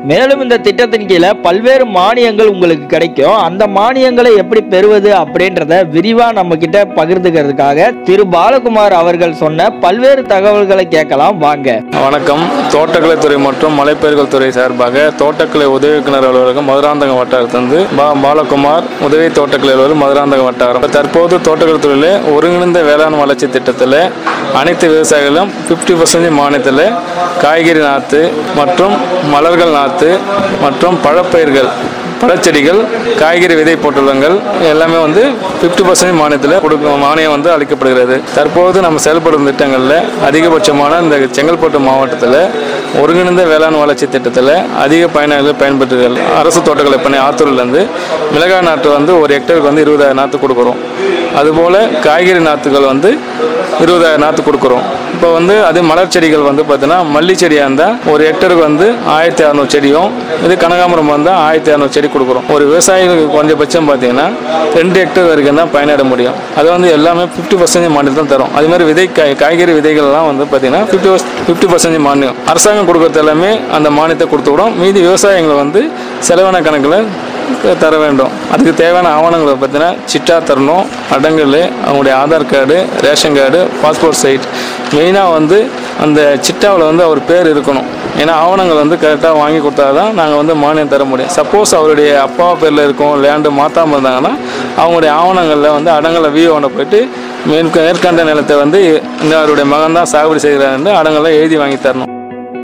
மேலும் இந்த திட்டத்தின் கீழே பல்வேறு மானியங்கள் உங்களுக்கு கிடைக்கும் அந்த மானியங்களை எப்படி பெறுவது அப்படின்றத விரிவா நம்ம கிட்ட பகிர்ந்துக்கிறதுக்காக திரு பாலகுமார் அவர்கள் சொன்ன பல்வேறு தகவல்களை கேட்கலாம் வாங்க வணக்கம் தோட்டக்கலைத்துறை மற்றும் மலைப்பயிர்கள் துறை சார்பாக தோட்டக்கலை உதவி இயக்குனர் அலுவலகம் மதுராந்தகம் வட்டாரத்திலிருந்து பா பாலகுமார் உதவி தோட்டக்கலை அலுவலர் மதுராந்தகம் வட்டாரம் தற்போது தோட்டக்கலைத்துறையில் ஒருங்கிணைந்த வேளாண் வளர்ச்சி திட்டத்தில் அனைத்து விவசாயிகளும் ஃபிஃப்டி பர்சன்டேஜ் மானியத்தில் காய்கறி நாற்று மற்றும் மலர்கள் நாற்று மற்றும் பழப்பயிர்கள் பழச்செடிகள் காய்கறி விதை போட்டுள்ளங்கள் எல்லாமே வந்து ஃபிஃப்டி பர்சன்டேஜ் மானியத்தில் கொடுக்க மானியம் வந்து அளிக்கப்படுகிறது தற்போது நம்ம செயல்படும் திட்டங்களில் அதிகபட்சமான இந்த செங்கல்பட்டு மாவட்டத்தில் ஒருங்கிணைந்த வேளாண் வளர்ச்சி திட்டத்தில் அதிக பயனாளிகள் பயன்பெற்றுகள் அரசு தோட்டக்கலை பண்ணி ஆத்தூர்லேருந்து மிளகாய் நாற்று வந்து ஒரு ஹெக்டருக்கு வந்து இருபதாயிரம் நாற்று கொடுக்குறோம் அதுபோல் காய்கறி நாற்றுகள் வந்து இருபதாயிரம் நாற்று கொடுக்குறோம் இப்போ வந்து அது மலர் செடிகள் வந்து பார்த்தீங்கன்னா மல்லி செடியாக இருந்தால் ஒரு ஹெக்டருக்கு வந்து ஆயிரத்தி அறநூறு செடியும் இது கனகாமரம் வந்தால் ஆயிரத்தி அறநூறு செடி கொடுக்குறோம் ஒரு விவசாயிகளுக்கு குறைஞ்சபட்சம் பார்த்தீங்கன்னா ரெண்டு ஹெக்டர் வரைக்கும் தான் பயனிட முடியும் அது வந்து எல்லாமே ஃபிஃப்டி பர்சன்டேஜ் மானியம் தான் தரும் அதே மாதிரி விதை காய் காய்கறி விதைகள்லாம் வந்து பார்த்தீங்கன்னா ஃபிஃப்டி ஃபிஃப்டி பர்சன்டேஜ் மானியம் அரசாங்கம் கொடுக்கறது எல்லாமே அந்த மானியத்தை கொடுத்துவிடும் மீதி விவசாயிகள் வந்து செலவின கணக்கில் தர வேண்டும் அதுக்கு தேவையான ஆவணங்களை பார்த்தீங்கன்னா சிட்டா தரணும் அடங்கல் அவங்களுடைய Aadhaar card ration card passport side மெயினாக வந்து அந்த சிட்டாவில் வந்து அவர் பேர் இருக்கணும் ஏன்னா ஆவணங்கள் வந்து கரெக்டாக வாங்கி கொடுத்தா தான் நாங்கள் வந்து மானியம் தர முடியும் சப்போஸ் அவருடைய அப்பா பேரில் இருக்கும் லேண்டு மாற்றாமல் இருந்தாங்கன்னா அவங்களுடைய ஆவணங்களில் வந்து அடங்கலை விஓனை போயிட்டு மேற்க மேற்கண்ட நிலத்தை வந்து இன்னாருடைய மகன் தான் சாகுபடி செய்கிறாருன்னு அடங்கலை எழுதி வாங்கி தரணும்